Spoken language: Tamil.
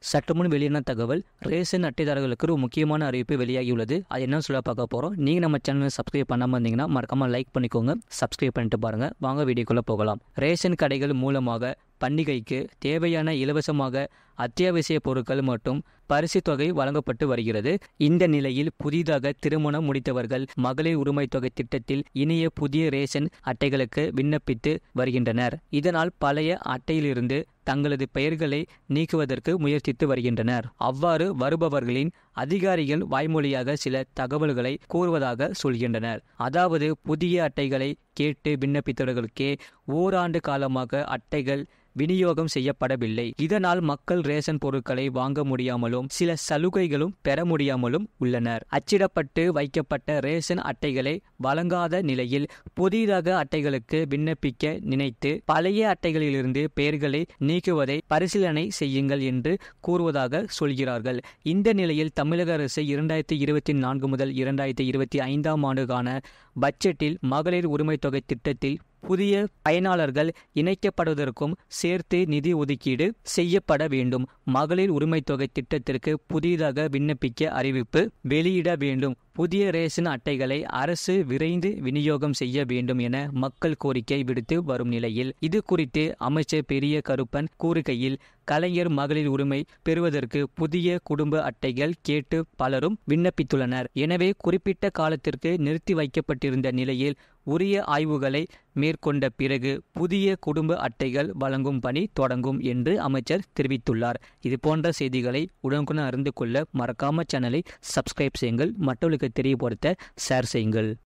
சற்றுமுன் வெளியான தகவல் ரேஷன் அட்டைதாரர்களுக்கு ஒரு முக்கியமான அறிவிப்பு வெளியாகியுள்ளது அது என்ன சொல்ல பார்க்க போகிறோம் நீங்கள் நம்ம சேனலை சப்ஸ்கிரைப் பண்ணாமல் இருந்தீங்கன்னா மறக்காமல் லைக் பண்ணிக்கோங்க சப்ஸ்கிரைப் பண்ணிட்டு பாருங்கள் வாங்க வீடியோக்குள்ளே போகலாம் ரேஷன் கடைகள் மூலமாக பண்டிகைக்கு தேவையான இலவசமாக அத்தியாவசிய பொருட்கள் மற்றும் பரிசு தொகை வழங்கப்பட்டு வருகிறது இந்த நிலையில் புதிதாக திருமணம் முடித்தவர்கள் மகளிர் உரிமை தொகை திட்டத்தில் இணைய புதிய ரேஷன் அட்டைகளுக்கு விண்ணப்பித்து வருகின்றனர் இதனால் பழைய அட்டையிலிருந்து தங்களது பெயர்களை நீக்குவதற்கு முயற்சித்து வருகின்றனர் அவ்வாறு வருபவர்களின் அதிகாரிகள் வாய்மொழியாக சில தகவல்களை கூறுவதாக சொல்கின்றனர் அதாவது புதிய அட்டைகளை கேட்டு விண்ணப்பித்தவர்களுக்கே ஓராண்டு காலமாக அட்டைகள் விநியோகம் செய்யப்படவில்லை இதனால் மக்கள் ரேஷன் பொருட்களை வாங்க முடியாமலும் சில சலுகைகளும் பெற முடியாமலும் உள்ளனர் அச்சிடப்பட்டு வைக்கப்பட்ட ரேஷன் அட்டைகளை வழங்காத நிலையில் புதிதாக அட்டைகளுக்கு விண்ணப்பிக்க நினைத்து பழைய அட்டைகளிலிருந்து பெயர்களை நீக்குவதை பரிசீலனை செய்யுங்கள் என்று கூறுவதாக சொல்கிறார்கள் இந்த நிலையில் தமிழக அரசு இரண்டாயிரத்தி இருபத்தி நான்கு முதல் இரண்டாயிரத்தி இருபத்தி ஐந்தாம் ஆண்டுக்கான பட்ஜெட்டில் மகளிர் உரிமை தொகை திட்டத்தில் புதிய பயனாளர்கள் இணைக்கப்படுவதற்கும் சேர்த்து நிதி ஒதுக்கீடு செய்யப்பட வேண்டும் மகளிர் உரிமை தொகை திட்டத்திற்கு புதிதாக விண்ணப்பிக்க அறிவிப்பு வெளியிட வேண்டும் புதிய ரேஷன் அட்டைகளை அரசு விரைந்து விநியோகம் செய்ய வேண்டும் என மக்கள் கோரிக்கை விடுத்து வரும் நிலையில் இது குறித்து அமைச்சர் பெரிய கருப்பன் கூறுகையில் கலைஞர் மகளிர் உரிமை பெறுவதற்கு புதிய குடும்ப அட்டைகள் கேட்டு பலரும் விண்ணப்பித்துள்ளனர் எனவே குறிப்பிட்ட காலத்திற்கு நிறுத்தி வைக்கப்பட்டிருந்த நிலையில் உரிய ஆய்வுகளை மேற்கொண்ட பிறகு புதிய குடும்ப அட்டைகள் வழங்கும் பணி தொடங்கும் என்று அமைச்சர் தெரிவித்துள்ளார் இது போன்ற செய்திகளை உடனுக்குடன் அறிந்து கொள்ள மறக்காம சேனலை சப்ஸ்கிரைப் செய்யுங்கள் மற்றவர்களுக்கு தெரியப்படுத்த ஷேர் செய்யுங்கள்